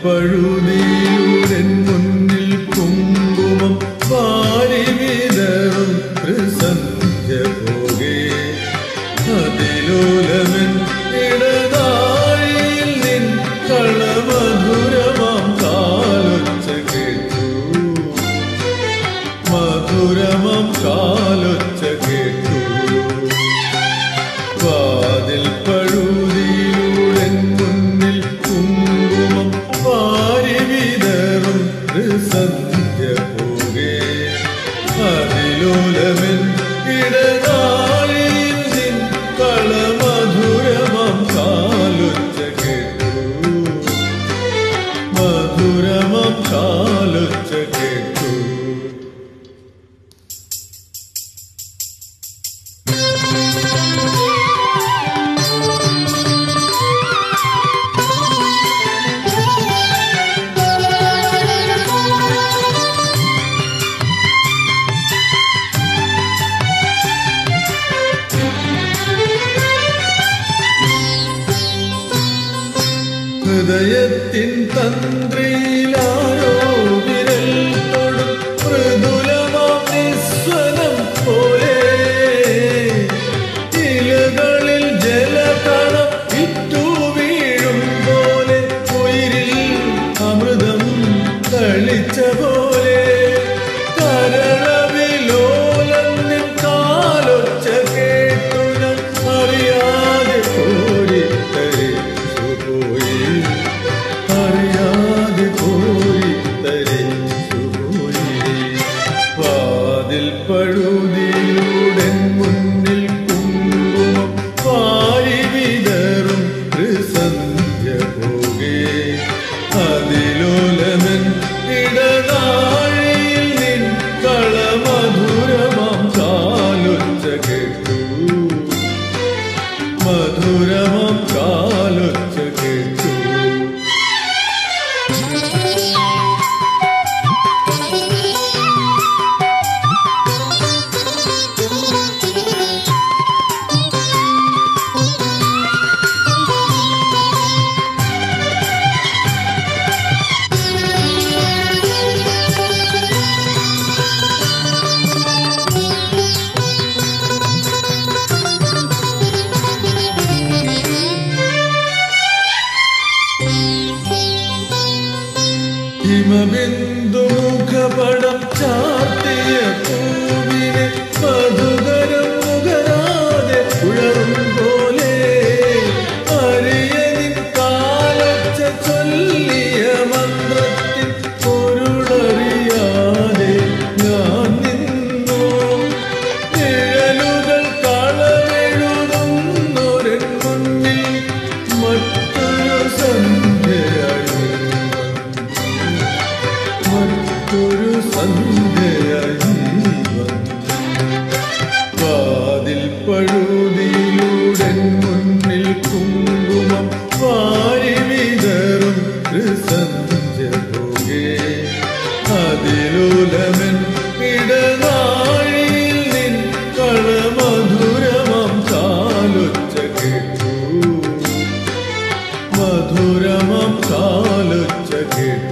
പഴുതിയുടൻ മുന്നിൽ കുങ്കുമം പാരി വിതറും ത്രിസന്ധ്യ പോകെ അതിലോലമൻ ഇടനാഴിയിൽ നിൻ കളമധുരമാം കാലൊച്ച കേട്ടു മധുരമാം കാലൊച്ച കേട്ടു വാതിൽ പഴുതിയുടൻ മുന്നിൽ കുങ്കുമം വാരി വിതറും സന്ധ്യ പോകെ അതിലോലമൻ ഇടനാളിൽ നിൻ കളമധുരമാം കാലൊച്ച കേട്ടു മധുരമാം കാലൊച്ച കേട്ടു ഹൃദയത്തിൻ തന്ത്രിയിലാരോ വിരൽ തൊടും മൃദുലമാം നിസ്വനം പോലെ ഇലകളിൽ ജലകണം ഇറ്റു വീഴും പോലെ ഉയിരിൽ അമൃതം തളിച്ച പോലെ കരളവിലോലം നിൻ കാലൊച്ച കേട്ടു ഞാൻ അറിയാതെ കോരി തരിച്ചു പോയി അറിയാതെ കോരി തരിച്ചു പോയി വാതിൽ പഴുതിയുടൻ മുന്നിൽ കുങ്കുമം പാരി വിതറും സന്ധ്യ പോകെ അതിലോലമൻ ഇടനാഴിയിൽ നിൻ കളമധുരമാം കാലൊച്ച കേട്ടു മധുരമാം കാലൊച്ച കേട്ടു ഹിമബിന്ദു മുഖപടം ചാർത്തിയ പൂവിനെ മധുകരം മുഖരാതെ ഉഴറും പോലെ അരിയനിൻ കാലൊച്ച ചൊല്ലിയ മന്ത്രത്തിൽ പൊരുളറിയാതെ ഞാൻ നിന്നു നിഴലുകൾ കളമെഴുതുന്നൊരൻ മുന്നിൽ മറ്റൊരു സന്ധ്യയായി മറ്റൊരു സന്ധ്യയായി വാതിൽ പഴുതിയിലൂടൻ മുന്നിൽ കുങ്കുമം വാരി വിതറും സന്ധ്യ പോകെ അതിലൂലമൻ ഇടനാഴിയിൽ നിൻ കളമധുരമാം കാലൊച്ച കേട്ടു മധുരമാം കാലൊച്ച കേട്ടു